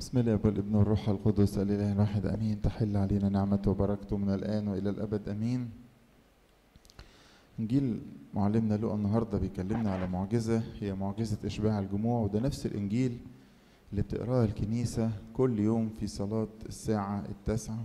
بسم الله والابن والروح القدس الاله الواحد امين تحل علينا نعمته وبركته من الان والى الابد امين انجيل معلمنا لقى النهارده بيكلمنا على معجزه هي معجزه اشباع الجموع وده نفس الانجيل اللي بتقراه الكنيسه كل يوم في صلاه الساعه التاسعه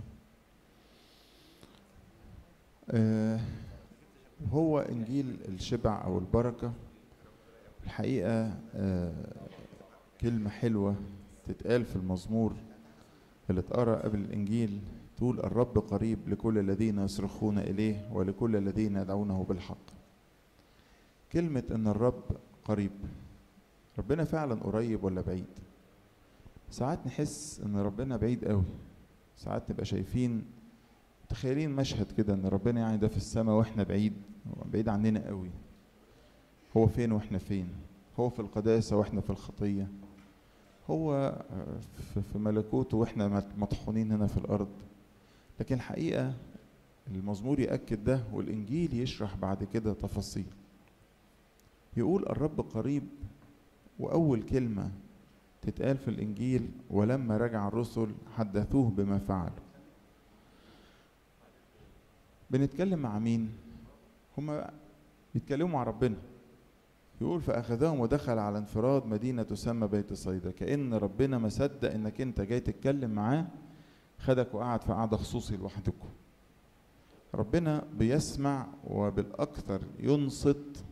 آه هو انجيل الشبع او البركه الحقيقه آه كلمه حلوه تتقال في المزمور اللي اتقرا قبل الانجيل تقول الرب قريب لكل الذين يصرخون اليه ولكل الذين يدعونه بالحق كلمه ان الرب قريب ربنا فعلا قريب ولا بعيد ساعات نحس ان ربنا بعيد قوي ساعات نبقى شايفين متخيلين مشهد كده ان ربنا يعني ده في السماء واحنا بعيد بعيد عننا قوي هو فين واحنا فين هو في القداسه واحنا في الخطيه هو في ملكوته واحنا مطحونين هنا في الارض لكن الحقيقه المزمور ياكد ده والانجيل يشرح بعد كده تفاصيل يقول الرب قريب واول كلمه تتقال في الانجيل ولما رجع الرسل حدثوه بما فعلوا بنتكلم مع مين هما بيتكلموا مع ربنا يقول فأخذهم ودخل على انفراد مدينة تسمى بيت صيدا كأن ربنا ما صدق إنك أنت جاي تتكلم معاه خدك وقعد في قعدة خصوصي لوحدكم ربنا بيسمع وبالأكثر ينصت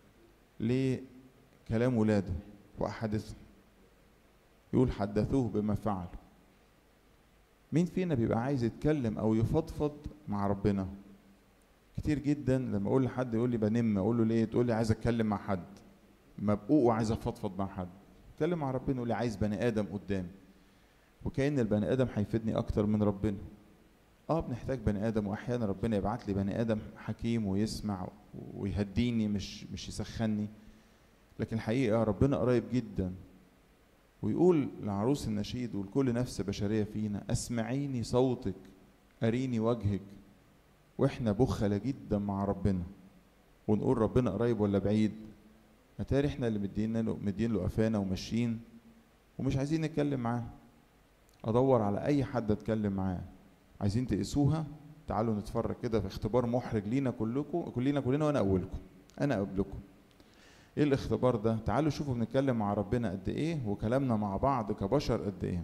لكلام ولاده وأحاديثهم يقول حدثوه بما فعلوا مين فينا بيبقى عايز يتكلم أو يفضفض مع ربنا كتير جدا لما اقول لحد يقول لي بنم اقول له ليه تقول لي عايز اتكلم مع حد مبقوق وعايز افضفض مع حد اتكلم مع ربنا يقول لي عايز بني ادم قدامي وكأن البني ادم هيفيدني اكتر من ربنا اه بنحتاج بني ادم واحيانا ربنا يبعت لي بني ادم حكيم ويسمع ويهديني مش مش يسخني لكن الحقيقه ربنا قريب جدا ويقول لعروس النشيد ولكل نفس بشريه فينا اسمعيني صوتك اريني وجهك واحنا بخلة جدا مع ربنا ونقول ربنا قريب ولا بعيد اتاري احنا اللي مدين له مدين له قفانا وماشيين ومش عايزين نتكلم معاه ادور على اي حد اتكلم معاه عايزين تقيسوها تعالوا نتفرج كده في اختبار محرج لينا كلكم كلنا كلنا وانا اولكم انا قبلكم ايه الاختبار ده تعالوا شوفوا بنتكلم مع ربنا قد ايه وكلامنا مع بعض كبشر قد ايه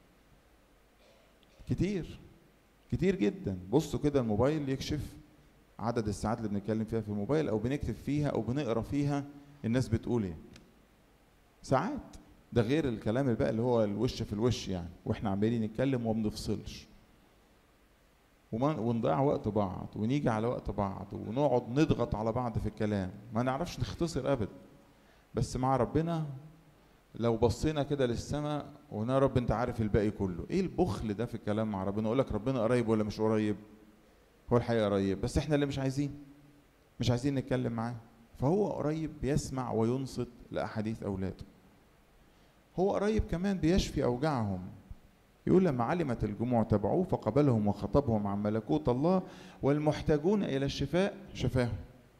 كتير كتير جدا بصوا كده الموبايل يكشف عدد الساعات اللي بنتكلم فيها في الموبايل او بنكتب فيها او بنقرا فيها الناس بتقول ايه ساعات ده غير الكلام اللي بقى اللي هو الوش في الوش يعني واحنا عمالين نتكلم وما بنفصلش ونضيع وقت بعض ونيجي على وقت بعض ونقعد نضغط على بعض في الكلام ما نعرفش نختصر ابدا بس مع ربنا لو بصينا كده للسماء وقلنا يا رب انت عارف الباقي كله ايه البخل ده في الكلام مع ربنا اقول لك ربنا قريب ولا مش قريب هو الحقيقه قريب بس احنا اللي مش عايزين مش عايزين نتكلم معاه فهو قريب بيسمع وينصت لاحاديث اولاده هو قريب كمان بيشفي اوجاعهم يقول لما علمت الجموع تبعوه فقبلهم وخطبهم عن ملكوت الله والمحتاجون الى الشفاء شفاهم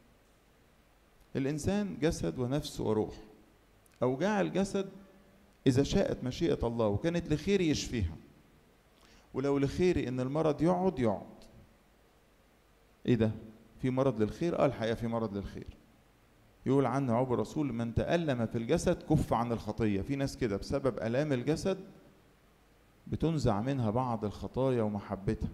الانسان جسد ونفس وروح أوجاع الجسد إذا شاءت مشيئة الله وكانت لخير يشفيها ولو لخير إن المرض يقعد يقعد إيه ده؟ في مرض للخير؟ آه الحقيقة في مرض للخير يقول عنه عبر الرسول من تألم في الجسد كف عن الخطية في ناس كده بسبب ألام الجسد بتنزع منها بعض الخطايا ومحبتها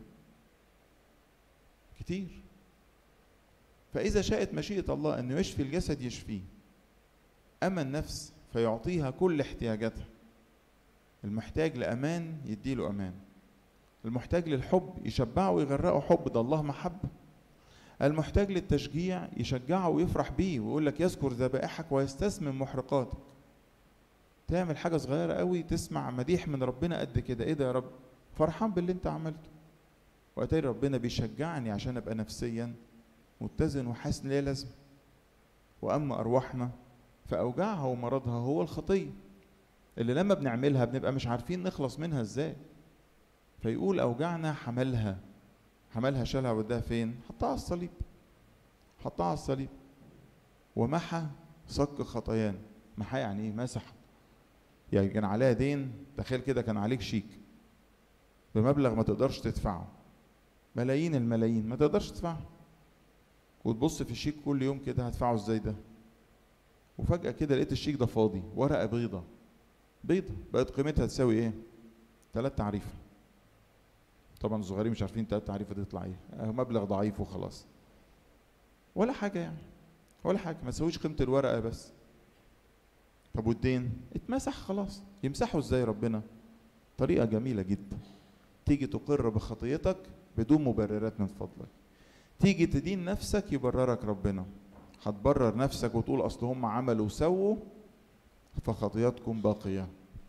كتير فإذا شاءت مشيئة الله أنه يشفي الجسد يشفيه أما النفس فيعطيها كل احتياجاتها المحتاج لأمان يديله أمان المحتاج للحب يشبعه ويغرقه حب ده الله محبة المحتاج للتشجيع يشجعه ويفرح بيه ويقول لك يذكر ذبائحك ويستثمن محرقاتك تعمل حاجة صغيرة قوي تسمع مديح من ربنا قد كده ايه ده يا رب فرحان باللي انت عملته واتاري ربنا بيشجعني عشان ابقى نفسيا متزن وحاسس ليه لازم واما ارواحنا فأوجاعها ومرضها هو الخطية اللي لما بنعملها بنبقى مش عارفين نخلص منها ازاي فيقول أوجعنا حملها حملها شالها وداها فين حطها على الصليب حطها على الصليب ومحى صك خطايانا محى يعني ايه مسح يعني كان عليها دين تخيل كده كان عليك شيك بمبلغ ما تقدرش تدفعه ملايين الملايين ما تقدرش تدفعه وتبص في الشيك كل يوم كده هدفعه ازاي ده وفجأة كده لقيت الشيك ده فاضي ورقة بيضة بيضة بقت قيمتها تساوي ايه؟ تلات تعريفة طبعا الصغيرين مش عارفين تلات تعريفة دي تطلع ايه مبلغ ضعيف وخلاص ولا حاجة يعني ولا حاجة ما تسويش قيمة الورقة بس طب والدين اتمسح خلاص يمسحه ازاي ربنا طريقة جميلة جدا تيجي تقر بخطيتك بدون مبررات من فضلك تيجي تدين نفسك يبررك ربنا هتبرر نفسك وتقول اصل هم عملوا وسووا فخطياتكم باقية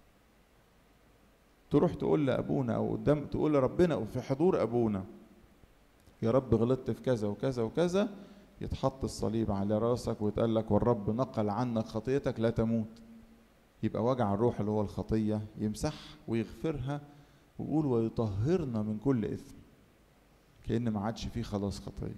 تروح تقول لأبونا أو قدام تقول لربنا في حضور أبونا يا رب غلطت في كذا وكذا وكذا يتحط الصليب على راسك ويتقال لك والرب نقل عنك خطيتك لا تموت يبقى وجع الروح اللي هو الخطية يمسح ويغفرها ويقول ويطهرنا من كل إثم كأن ما عادش فيه خلاص خطية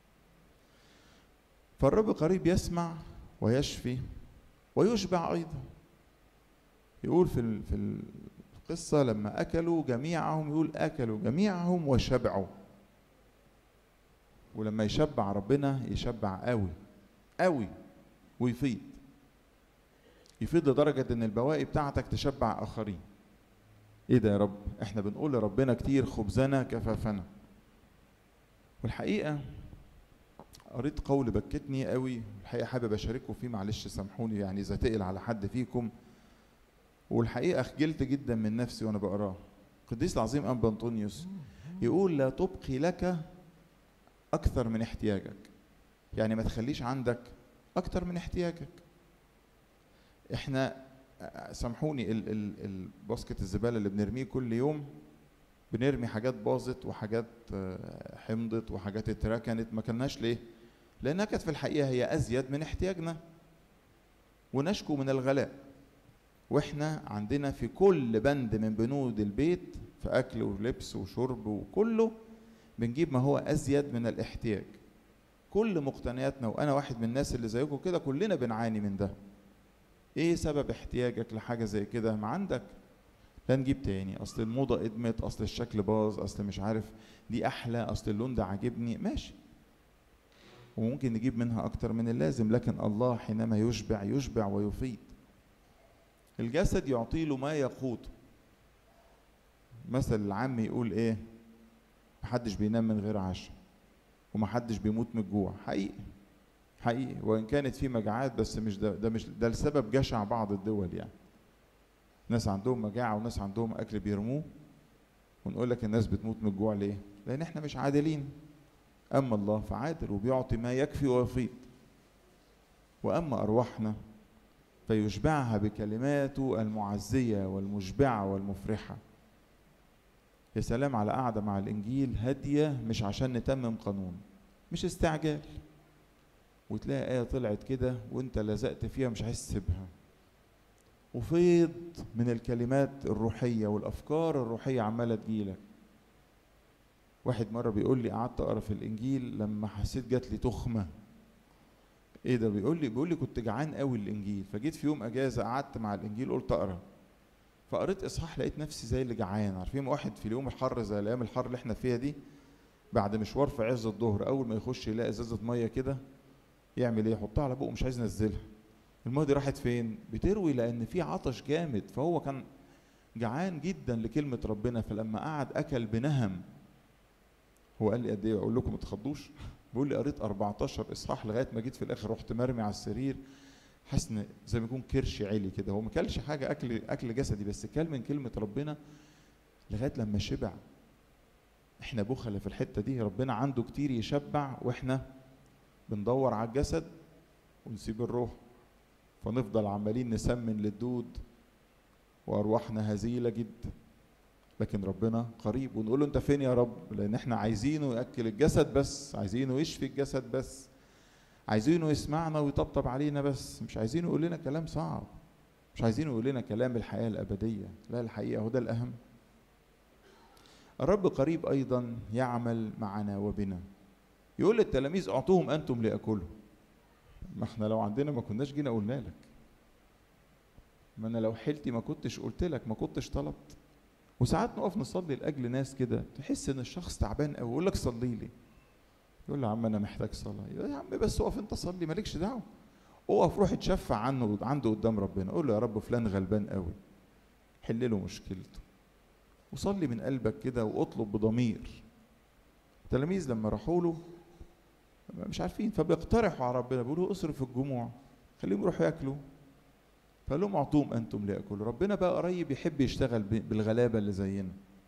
فالرب قريب يسمع ويشفي ويشبع أيضا يقول في في القصة لما أكلوا جميعهم يقول أكلوا جميعهم وشبعوا ولما يشبع ربنا يشبع قوي قوي ويفيض يفيض لدرجة إن البواقي بتاعتك تشبع آخرين إيه ده يا رب؟ إحنا بنقول لربنا كتير خبزنا كفافنا والحقيقة قريت قول بكتني قوي الحقيقة حابب أشارككم فيه معلش سامحوني يعني إذا تقل على حد فيكم والحقيقة خجلت جدا من نفسي وأنا بقراه القديس العظيم أنبا أنطونيوس يقول لا تبقي لك أكثر من احتياجك يعني ما تخليش عندك أكثر من احتياجك احنا سامحوني ال ال الباسكت الزبالة اللي بنرميه كل يوم بنرمي حاجات باظت وحاجات حمضت وحاجات اتركنت ما كناش ليه؟ لأنها كانت في الحقيقة هي أزيد من احتياجنا ونشكو من الغلاء واحنا عندنا في كل بند من بنود البيت في أكل ولبس وشرب وكله بنجيب ما هو أزيد من الاحتياج كل مقتنياتنا وأنا واحد من الناس اللي زيكم كده كلنا بنعاني من ده ايه سبب احتياجك لحاجة زي كده ما عندك لا نجيب تاني اصل الموضة ادمت اصل الشكل باظ اصل مش عارف دي احلى اصل اللون ده عاجبني ماشي وممكن نجيب منها اكتر من اللازم لكن الله حينما يشبع يشبع ويفيض الجسد يعطي له ما يقوت مثل العام يقول ايه محدش بينام من غير عشاء ومحدش بيموت من الجوع حقيقي حقيقي وان كانت في مجاعات بس مش ده, ده مش ده لسبب جشع بعض الدول يعني ناس عندهم مجاعة وناس عندهم أكل بيرموه ونقول لك الناس بتموت من الجوع ليه؟ لأن إحنا مش عادلين أما الله فعادل وبيعطي ما يكفي ويفيض وأما أرواحنا فيشبعها بكلماته المعزية والمشبعة والمفرحة يا سلام على قعدة مع الإنجيل هادية مش عشان نتمم قانون مش استعجال وتلاقي آية طلعت كده وأنت لزقت فيها مش عايز تسيبها وفيض من الكلمات الروحية والأفكار الروحية عمالة تجيلك واحد مرة بيقول لي قعدت أقرأ في الإنجيل لما حسيت جات لي تخمة إيه ده بيقول لي بيقول لي كنت جعان قوي الإنجيل فجيت في يوم أجازة قعدت مع الإنجيل قلت أقرأ فقريت إصحاح لقيت نفسي زي اللي جعان عارفين واحد في اليوم الحر زي الأيام الحر اللي إحنا فيها دي بعد مشوار في عز الظهر أول ما يخش يلاقي إزازة مية كده يعمل إيه يحطها على بقه مش عايز ينزلها المية دي راحت فين؟ بتروي لأن في عطش جامد فهو كان جعان جدا لكلمة ربنا فلما قعد أكل بنهم هو قال لي قد إيه؟ أقول لكم ما تخضوش بيقول لي قريت 14 إصحاح لغاية ما جيت في الآخر رحت مرمي على السرير حاسس إن زي ما يكون كرش عالي كده هو ما كلش حاجة أكل أكل جسدي بس كل من كلمة ربنا لغاية لما شبع احنا بخلة في الحتة دي ربنا عنده كتير يشبع واحنا بندور على الجسد ونسيب الروح فنفضل عمالين نسمن للدود وارواحنا هزيله جدا لكن ربنا قريب ونقول له انت فين يا رب لان احنا عايزينه ياكل الجسد بس عايزينه يشفي الجسد بس عايزينه يسمعنا ويطبطب علينا بس مش عايزينه يقول لنا كلام صعب مش عايزينه يقول لنا كلام الحياه الابديه لا الحقيقه هو ده الاهم الرب قريب ايضا يعمل معنا وبنا يقول للتلاميذ اعطوهم انتم لياكلوا ما احنا لو عندنا ما كناش جينا قلنا لك ما انا لو حيلتي ما كنتش قلت لك ما كنتش طلبت وساعات نقف نصلي لاجل ناس كده تحس ان الشخص تعبان قوي يقول لك صلي لي يقول له يا عم انا محتاج صلاه يقول يا عم بس اقف انت صلي مالكش دعوه اقف روح اتشفع عنه عنده قدام ربنا قول له يا رب فلان غلبان قوي حل له مشكلته وصلي من قلبك كده واطلب بضمير التلاميذ لما راحوا له مش عارفين فبيقترحوا على ربنا بيقولوا اصرف الجموع خليهم يروحوا ياكلوا فقال لهم اعطوهم انتم لياكلوا ربنا بقى قريب يحب يشتغل بالغلابه اللي زينا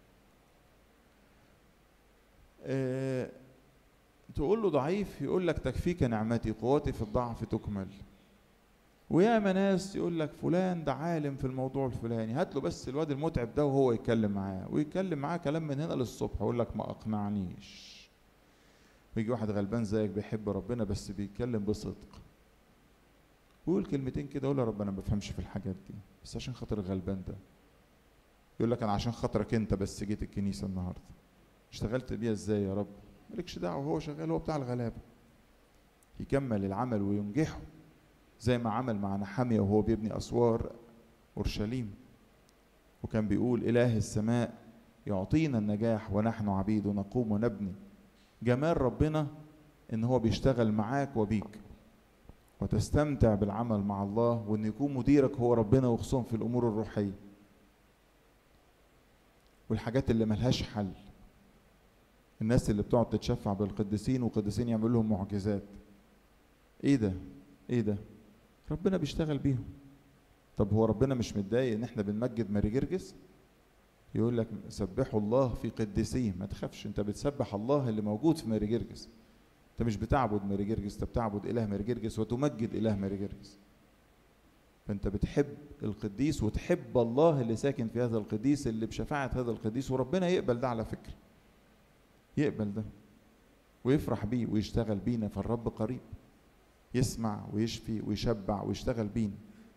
أه تقول له ضعيف يقول لك تكفيك نعمتي قوتي في الضعف تكمل ويا ناس يقول لك فلان ده عالم في الموضوع الفلاني هات له بس الواد المتعب ده وهو يتكلم معاه ويتكلم معاه كلام من هنا للصبح يقول لك ما اقنعنيش ويجي واحد غلبان زيك بيحب ربنا بس بيتكلم بصدق ويقول كلمتين كده يقول يا رب انا ما بفهمش في الحاجات دي بس عشان خاطر الغلبان ده يقول لك انا عشان خاطرك انت بس جيت الكنيسه النهارده اشتغلت بيها ازاي يا رب مالكش دعوه هو شغال هو بتاع الغلابه يكمل العمل وينجحه زي ما عمل مع نحامية وهو بيبني أسوار أورشليم وكان بيقول إله السماء يعطينا النجاح ونحن عبيد نقوم ونبني جمال ربنا إن هو بيشتغل معاك وبيك وتستمتع بالعمل مع الله وإن يكون مديرك هو ربنا وخصوصا في الأمور الروحية والحاجات اللي ملهاش حل الناس اللي بتقعد تتشفع بالقديسين والقديسين يعملوا لهم معجزات ايه ده ايه ده ربنا بيشتغل بيهم طب هو ربنا مش متضايق ان احنا بنمجد ماري جرجس يقول لك سبحوا الله في قديسيه ما تخافش انت بتسبح الله اللي موجود في ماري جرجس انت مش بتعبد ماري جرجس انت بتعبد اله ماري جرجس وتمجد اله ماري جرجس فانت بتحب القديس وتحب الله اللي ساكن في هذا القديس اللي بشفاعة هذا القديس وربنا يقبل ده على فكرة يقبل ده ويفرح بيه ويشتغل بينا فالرب قريب يسمع ويشفي ويشبع ويشتغل بينا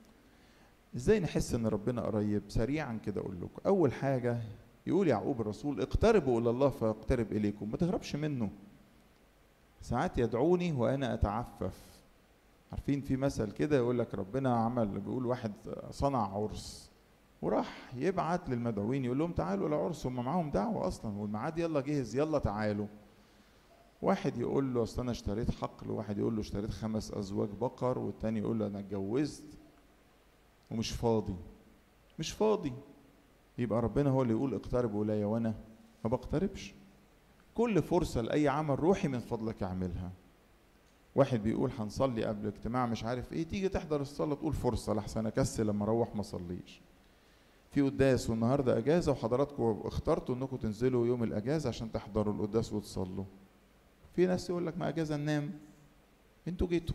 ازاي نحس ان ربنا قريب سريعا كده اقول لكم اول حاجه يقول يعقوب الرسول اقتربوا الى الله فيقترب اليكم ما تهربش منه ساعات يدعوني وانا اتعفف عارفين في مثل كده يقول لك ربنا عمل بيقول واحد صنع عرس وراح يبعت للمدعوين يقول لهم تعالوا العرس هم معاهم دعوه اصلا والميعاد يلا جهز يلا تعالوا واحد يقول له اصل انا اشتريت حقل وواحد يقول له اشتريت خمس ازواج بقر والتاني يقول له انا اتجوزت ومش فاضي مش فاضي يبقى ربنا هو اللي يقول اقتربوا الي وانا ما بقتربش كل فرصة لأي عمل روحي من فضلك اعملها واحد بيقول هنصلي قبل اجتماع مش عارف ايه تيجي تحضر الصلاة تقول فرصة لحسن اكسل لما اروح ما اصليش في قداس والنهارده اجازة وحضراتكم اخترتوا انكم تنزلوا يوم الاجازة عشان تحضروا القداس وتصلوا في ناس يقول لك ما اجازه ننام انتوا جيتوا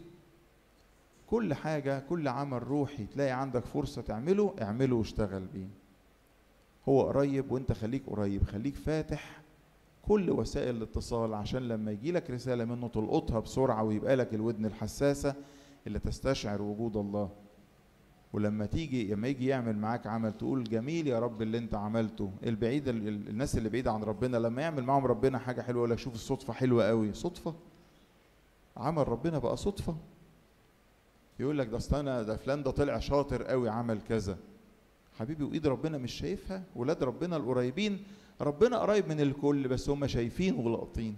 كل حاجه كل عمل روحي تلاقي عندك فرصه تعمله اعمله واشتغل بيه هو قريب وانت خليك قريب خليك فاتح كل وسائل الاتصال عشان لما يجي لك رساله منه تلقطها بسرعه ويبقى لك الودن الحساسه اللي تستشعر وجود الله ولما تيجي لما يجي يعمل معاك عمل تقول جميل يا رب اللي انت عملته البعيد الناس اللي بعيده عن ربنا لما يعمل معاهم ربنا حاجه حلوه يقول لك شوف الصدفه حلوه قوي صدفه عمل ربنا بقى صدفه يقول لك ده اصل انا ده فلان ده طلع شاطر قوي عمل كذا حبيبي وايد ربنا مش شايفها ولاد ربنا القريبين ربنا قريب من الكل بس هم شايفين ولاقطين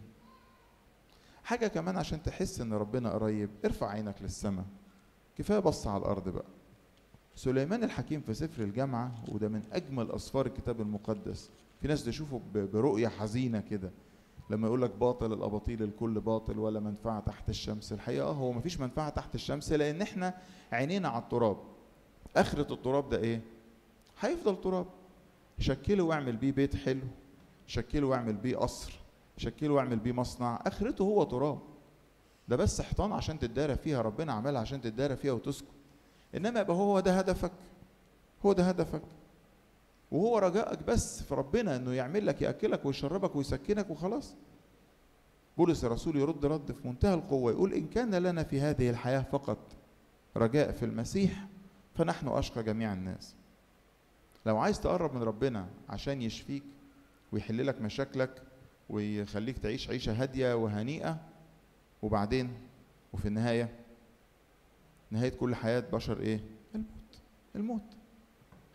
حاجه كمان عشان تحس ان ربنا قريب ارفع عينك للسماء كفايه بص على الارض بقى سليمان الحكيم في سفر الجامعة وده من أجمل أسفار الكتاب المقدس في ناس تشوفه برؤية حزينة كده لما يقول لك باطل الأباطيل الكل باطل ولا منفعة تحت الشمس الحقيقة هو مفيش منفعة تحت الشمس لأن احنا عينينا على التراب آخرة التراب ده إيه؟ هيفضل تراب شكله واعمل بيه بيت حلو شكله واعمل بيه قصر شكله واعمل بيه مصنع آخرته هو تراب ده بس حيطان عشان تتدارى فيها ربنا عملها عشان تتدارى فيها وتسكن انما يبقى هو ده هدفك هو ده هدفك وهو رجائك بس في ربنا انه يعمل لك ياكلك ويشربك ويسكنك وخلاص بولس الرسول يرد رد في منتهى القوه يقول ان كان لنا في هذه الحياه فقط رجاء في المسيح فنحن اشقى جميع الناس لو عايز تقرب من ربنا عشان يشفيك ويحل لك مشاكلك ويخليك تعيش عيشه هاديه وهنيئه وبعدين وفي النهايه نهايه كل حياه بشر ايه الموت الموت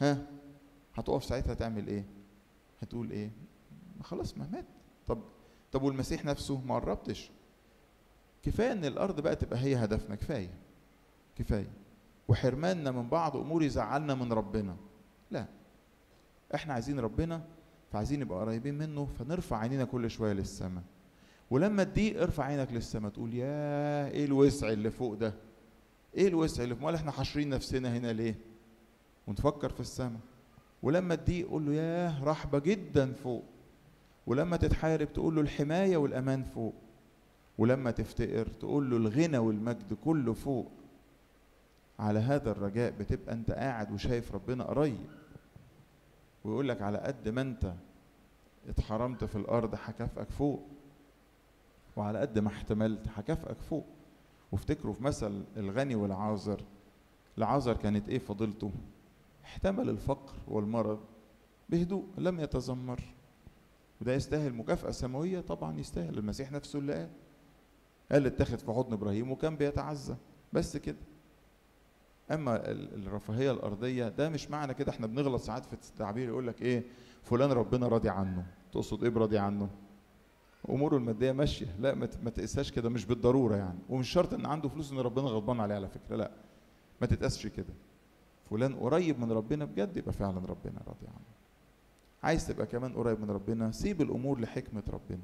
ها هتقف ساعتها تعمل ايه هتقول ايه ما خلاص ما مات طب طب والمسيح نفسه ما قربتش كفايه ان الارض بقى تبقى هي هدفنا كفايه كفايه وحرماننا من بعض امور يزعلنا من ربنا لا احنا عايزين ربنا فعايزين نبقى قريبين منه فنرفع عينينا كل شويه للسماء ولما تضيق ارفع عينك للسماء تقول يا ايه الوسع اللي فوق ده ايه الوسع اللي فوق امال احنا حاشرين نفسنا هنا ليه ونفكر في السماء ولما تضيق قول له ياه رحبه جدا فوق ولما تتحارب تقول له الحمايه والامان فوق ولما تفتقر تقول له الغنى والمجد كله فوق على هذا الرجاء بتبقى انت قاعد وشايف ربنا قريب ويقول لك على قد ما انت اتحرمت في الارض هكافئك فوق وعلى قد ما احتملت هكافئك فوق وافتكروا في مثل الغني والعازر العازر كانت ايه فضيلته احتمل الفقر والمرض بهدوء لم يتذمر وده يستاهل مكافأة سماوية طبعا يستاهل المسيح نفسه اللي قال قال اتخذ في حضن ابراهيم وكان بيتعزى بس كده اما الرفاهيه الارضيه ده مش معنى كده احنا بنغلط ساعات في التعبير يقول لك ايه فلان ربنا راضي عنه تقصد ايه براضي عنه اموره الماديه ماشيه لا ما تقيسهاش كده مش بالضروره يعني ومش شرط ان عنده فلوس ان ربنا غضبان عليه على فكره لا ما تتقاسش كده فلان قريب من ربنا بجد يبقى فعلا ربنا راضي عنه عايز تبقى كمان قريب من ربنا سيب الامور لحكمه ربنا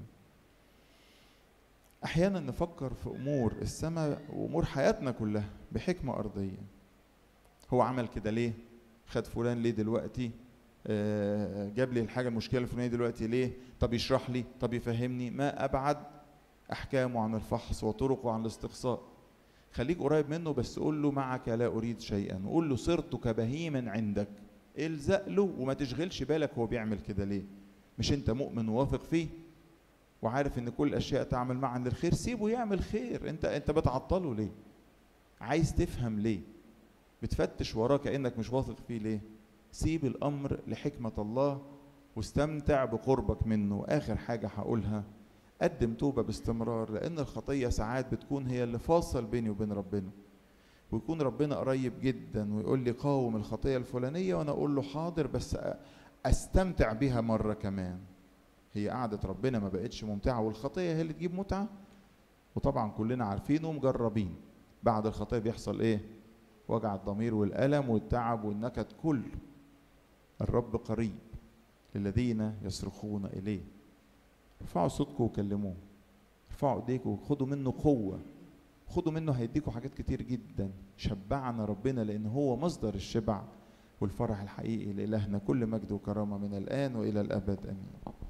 احيانا نفكر في امور السماء وامور حياتنا كلها بحكمه ارضيه هو عمل كده ليه خد فلان ليه دلوقتي آه جاب لي الحاجه المشكله الفلانيه دلوقتي ليه طب يشرح لي طب يفهمني ما ابعد احكامه عن الفحص وطرقه عن الاستقصاء خليك قريب منه بس قول له معك لا اريد شيئا وقول له صرت كبهيما عندك الزق له وما تشغلش بالك هو بيعمل كده ليه مش انت مؤمن وواثق فيه وعارف ان كل الاشياء تعمل معا للخير سيبه يعمل خير انت انت بتعطله ليه عايز تفهم ليه بتفتش وراه كانك مش واثق فيه ليه سيب الامر لحكمه الله واستمتع بقربك منه اخر حاجه هقولها قدم توبه باستمرار لان الخطيه ساعات بتكون هي اللي فاصل بيني وبين ربنا ويكون ربنا قريب جدا ويقول لي قاوم الخطيه الفلانيه وانا اقول له حاضر بس استمتع بيها مره كمان هي قعده ربنا ما بقتش ممتعه والخطيه هي اللي تجيب متعه وطبعا كلنا عارفين ومجربين بعد الخطيه بيحصل ايه وجع الضمير والالم والتعب والنكد كله الرب قريب للذين يصرخون اليه ارفعوا صوتكم وكلموه ارفعوا ايديكم وخدوا منه قوه خدوا منه هيديكوا حاجات كتير جدا شبعنا ربنا لان هو مصدر الشبع والفرح الحقيقي لالهنا كل مجد وكرامه من الان والى الابد امين